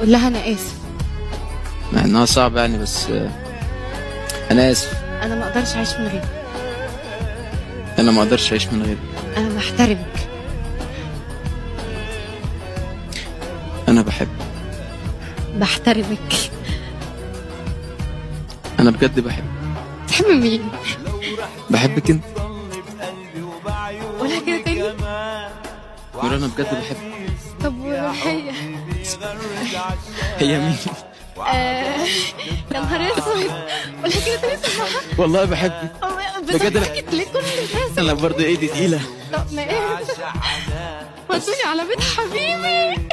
قول لها انا اسف مع انها صعبة يعني بس آه، انا اسف انا ما اقدرش اعيش من غيرك انا ما اقدرش اعيش من غيرك انا بحترمك انا بحب بحترمك انا بجد بحب تحب مين بحبك انت قولها كده تاني نور انا بجد بحب طب هي هي مين آه، يا نهار اسود قولها كده تاني صراحة والله بحبك بس بجد أنا- بجد ليه كل الناس انا برضه ايدي تقيلة طب ما ايه ودوني على بيت حبيبي